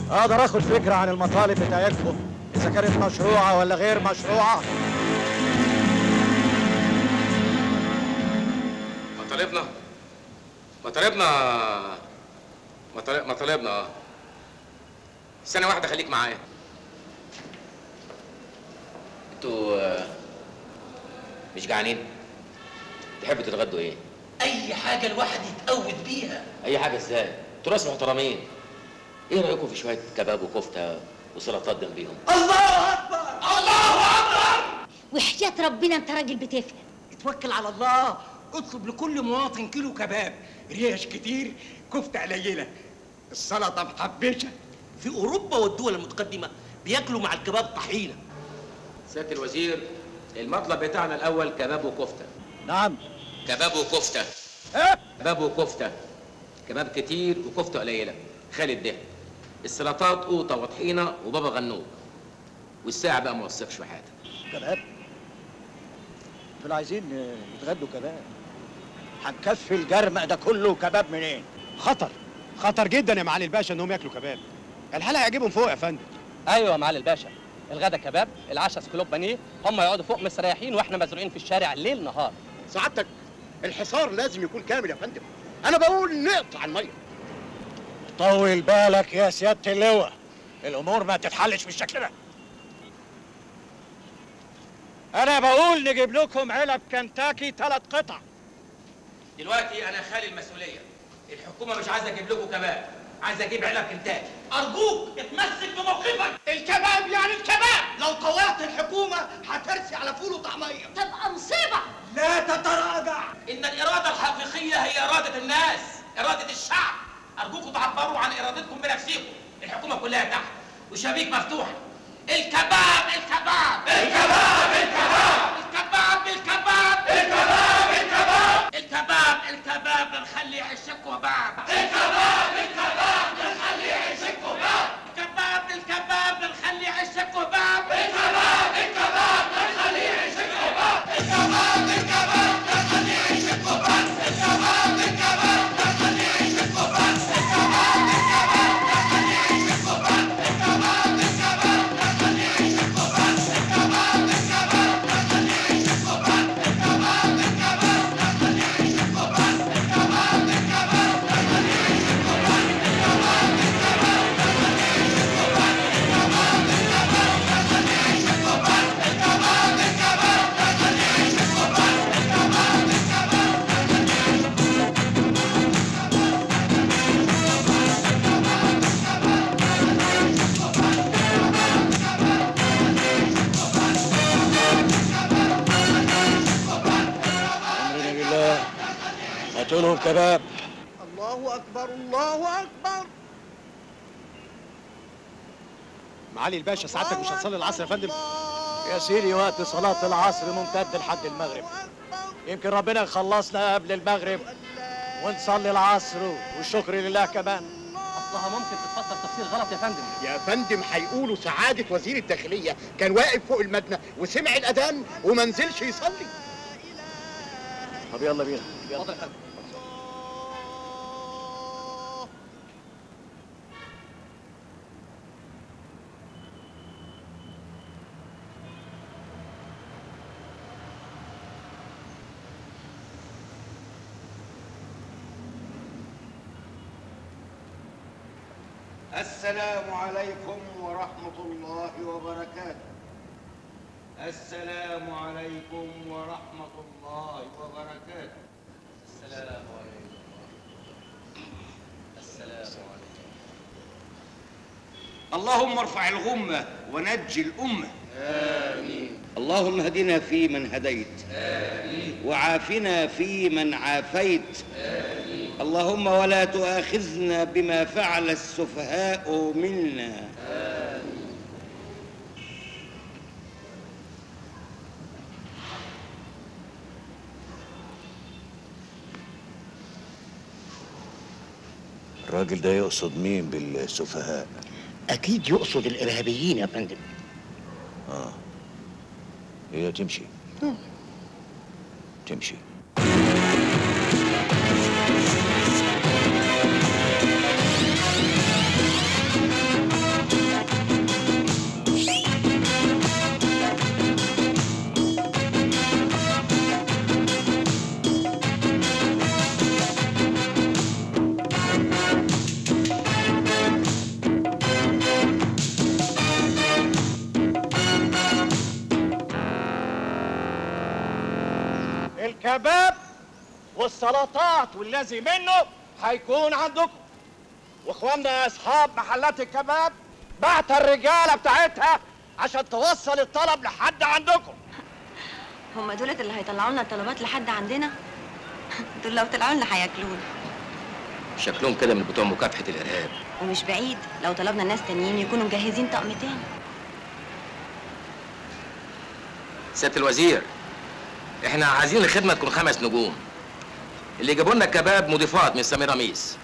اقدر اخد فكره عن المطالب بتاعتكم اذا كانت مشروعه ولا غير مشروعه مطالبنا مطالبنا مطالب- مطالبنا اه سنة واحدة خليك معايا انتوا آه، مش جعانين؟ تحبوا تتغدوا ايه؟ اي حاجه الواحد يتقود بيها اي حاجة ازاي؟ انتوا ناس محترمين ايه رأيكم في شوية كباب وكفتة وسلطات جنبيهم؟ الله اكبر الله اكبر وحياة ربنا انت راجل بتفهم اتوكل على الله اطلب لكل مواطن كيلو كباب ريش كتير كفته قليله السلطه محبشه في اوروبا والدول المتقدمه بياكلوا مع الكباب طحينه سيادة الوزير المطلب بتاعنا الأول كباب وكفتة نعم كباب وكفتة ايه كباب وكفتة كباب كتير وكفتة قليلة خالد ده السلطات قوطة وطحينة وبابا غنوج والساعة بقى ما وثقش في حاجة كباب دول عايزين آه، يتغدوا كباب هنكفي الجرمق ده كله كباب منين خطر خطر جدا يا معالي الباشا انهم ياكلوا كباب الحلقه هيعجبهم فوق يا فندم ايوه يا معالي الباشا الغدا كباب العشاء سكلوب بانيه هم يقعدوا فوق مستريحين واحنا مزروعين في الشارع ليل نهار سعادتك الحصار لازم يكون كامل يا فندم انا بقول نقطع الميه طول بالك يا سياده اللواء الامور ما تتحلش بالشكل ده انا بقول نجيب لكم علب كنتاكي ثلاث قطع دلوقتي أنا خالي المسؤولية الحكومة مش عايزة أجيب لكم كباب عايزة أجيب علب كنتاكي ارجوك اتمسك بموقفك الكباب يعني الكباب لو طوعت الحكومه هترسي على فول وطعميه تبقى مصيبة لا تتراجع إن الإرادة الحقيقية هي إرادة الناس إرادة الشعب أرجوكم تعبروا عن إرادتكم بنفسكم الحكومة كلها تحت وشبيك مفتوحة الكباب الكباب الكباب الكباب الكباب الكباب الكباب الكباب الكباب الكباب بنخلي عشك وباب الكباب الكباب بنخلي عشك وباب الكباب الكباب بنخلي عشك وباب الكباب الكباب بنخلي عشك وباب الكباب الكباب بنخلي عشك وباب الكباب الكباب بنخلي عشك وباب الكباب الكباب بنخلي عشك وباب الكباب الكباب بنخلي عشك وباب الكباب الكباب بنخلي عشك وباب الكباب الكباب بنخلي عشك وباب الكباب الكباب بنخلي عشك وباب امرنا بالله هاتوا لهم كباب الله اكبر الله اكبر معالي الباشا سعادتك مش هتصلي العصر يا فندم يا سيدي وقت صلاة العصر ممتد لحد المغرب يمكن ربنا يخلصنا قبل المغرب ونصلي العصر والشكر لله كمان اصلها ممكن تتفسر تفسير غلط يا فندم يا فندم هيقولوا سعاده وزير الداخليه كان واقف فوق المبنى وسمع الاذان وما نزلش يصلي طب يلا بينا يلا اتفضل يا فندم السلام عليكم ورحمة الله وبركاته السلام عليكم ورحمة الله وبركاته السلام عليكم السلام عليكم اللهم ارفع الغمة ونجي الأمة آمين اللهم اهدنا فيمن هديت آمين وعافنا فيمن عافيت آمين اللهم ولا تؤاخذنا بما فعل السفهاء منا الراجل ده يقصد مين بالسفهاء اكيد يقصد الارهابيين يا فندم اه هي تمشي تمشي الكباب والسلطات والذي منه هيكون عندكم واخواننا اصحاب محلات الكباب بعت الرجاله بتاعتها عشان توصل الطلب لحد عندكم هم دولت اللي هيطلعوا لنا الطلبات لحد عندنا دول لو طلعوا لنا هياكلونا شكلهم كده من بتوع مكافحه الارهاب ومش بعيد لو طلبنا ناس تانيين يكونوا مجهزين طقم تاني سياده الوزير احنا عايزين الخدمه تكون خمس نجوم اللي يجيبوا لنا الكباب مضيفات من سمير رميس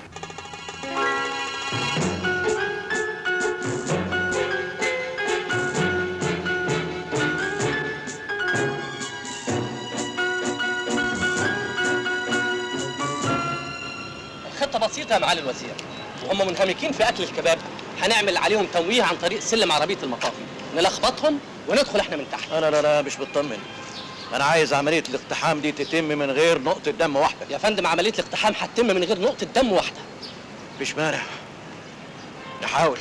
الخطه بسيطه يا معالي الوزير وهم منهمكين في اكل الكباب هنعمل عليهم تمويه عن طريق سلم عربيه المطافي نلخبطهم وندخل احنا من تحت لا لا لا مش مطمن انا عايز عمليه الاقتحام دي تتم من غير نقطه دم واحده يا فندم عمليه الاقتحام هتتم من غير نقطه دم واحده مش مانع نحاول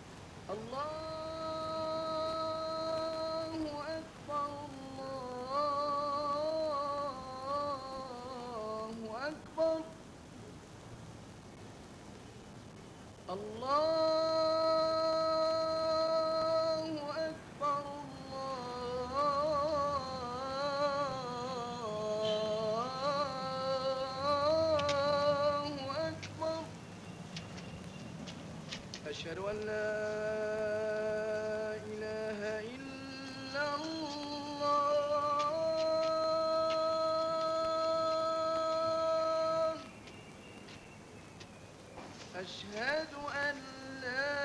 أشهد أن لا إله إلا الله أشهد أن لا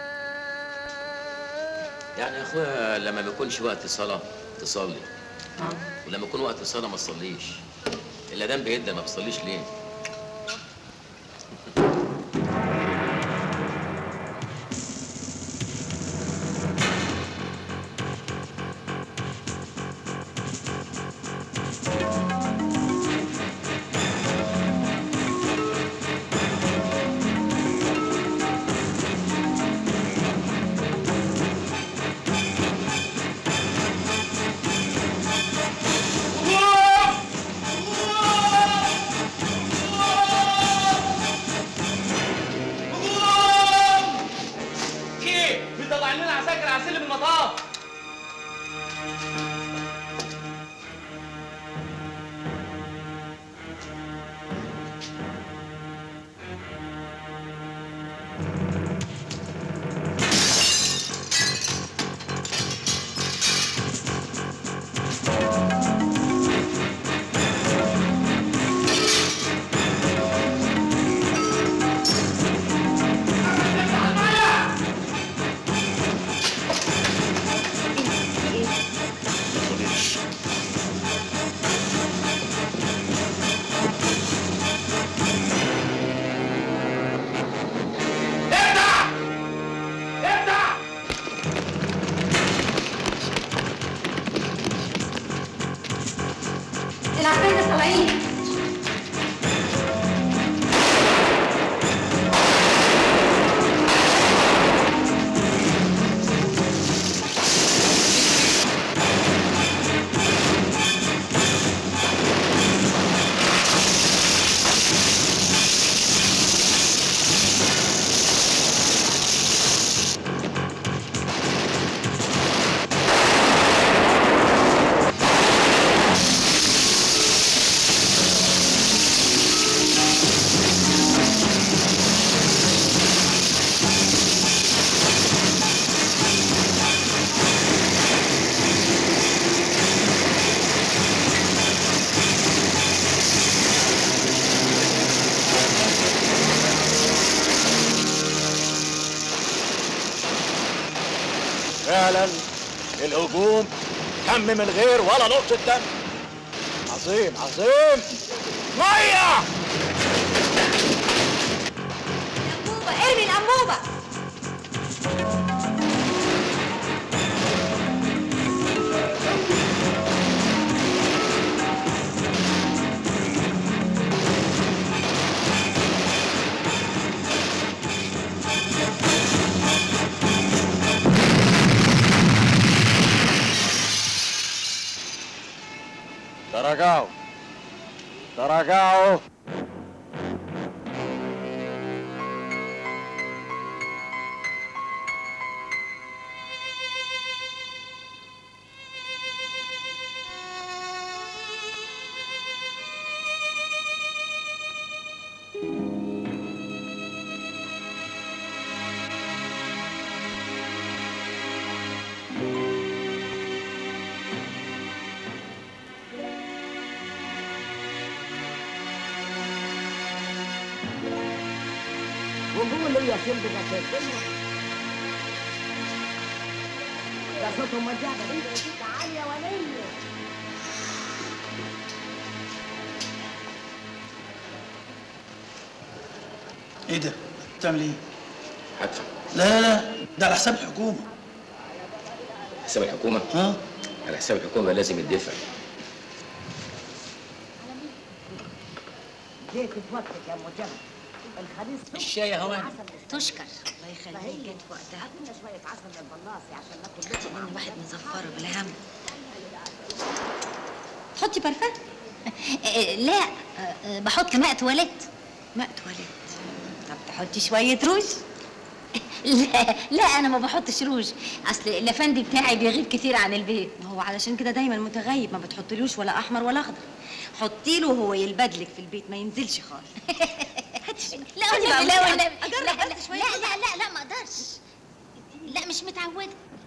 يعني يا اخويا لما بيكونش وقت صلاه تصلي ولما يكون وقت صلاه ما تصليش الا دم بيدا ما بتصليش ليه ايه بيطلع لنا عساكر على سلم المطاف العفاريت طالعين فعلا الهجوم تم من غير ولا نقطة دم عظيم عظيم مية الأنبوبة ارمي الأنبوبة تراجعوا تراجعوا وقولوا يا سيدي بسيطنا ده صوتهم مجابة انت يا ست عالية ولية ايه ده؟ بتعمل ايه؟ هدفع لا لا لا ده على حساب الحكومة حساب الحكومة؟ ها؟ على حساب الحكومة لازم يدفع جيت في وقتك يا مجمع الخميس الشاي يا هواني. تشكر الله يخليك جت في وقتها عطينا شوية عسل من البلاصي عشان ناكل لكم من واحد مزفره بالهم تحطي بارفان آه، لا آه، آه، بحط ماء تواليت ماء تواليت طب تحطي شوية روج لا لا انا ما بحطش روج اصل الافندي بتاعي بيغيب كتير عن البيت ما هو علشان كده دايما متغيب ما بتحطلوش ولا احمر ولا اخضر حطي له وهو يلبدلك في البيت ما ينزلش خالص لا خدي بقى والنبي لا ودي والنبي أجرب لا بس لا شوية لا لا لا لا ما اقدرش لا مش متعودة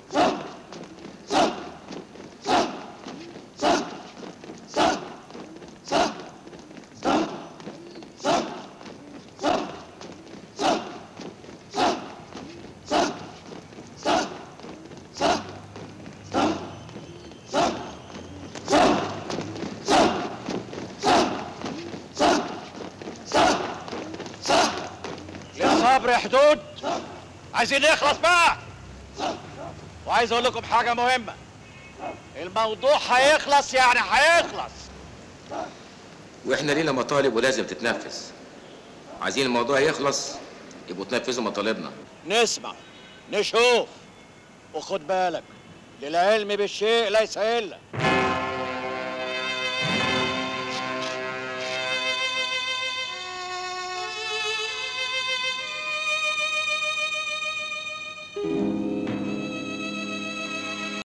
للصبر حدود عايزين نخلص بقى وعايز اقول لكم حاجه مهمه الموضوع هيخلص يعني هيخلص واحنا لينا مطالب ولازم تتنفذ عايزين الموضوع يخلص يبقوا تنفذوا مطالبنا نسمع نشوف وخد بالك للعلم بالشيء ليس الا